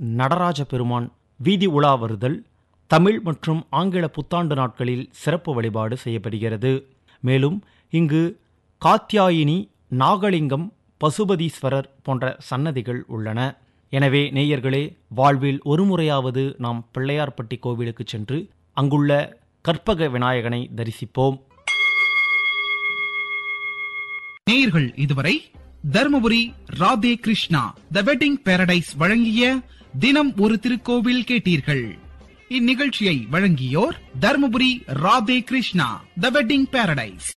நடராஜ பெருமான் வீதி உலா வருதல் தமிழ் மற்றும் ஆங்கில புத்தாண்டு நாட்களில் சிறப்பு வழிபாடு செய்யப்படுகிறது மேலும் இங்கு காத்யாயினி நாகலிங்கம் பசுபதீஸ்வரர் போன்ற சன்னதிகள் உள்ளன எனவே நேயர்களே வாழ்வில் ஒருமுறையாவது நாம் பிள்ளையார்பட்டி கோவிலுக்கு சென்று அங்குள்ள கற்பக விநாயகனை தரிசிப்போம் நேயர்கள் இதுவரை Dharmapuri Radhe Krishna the Wedding Paradise வழங்கிய தினம் ஒரு திருக்கோவில் கேட்டீர்கள் இந்நிகழ்ச்சியை வழங்கியோர் Dharmapuri Radhe Krishna the Wedding Paradise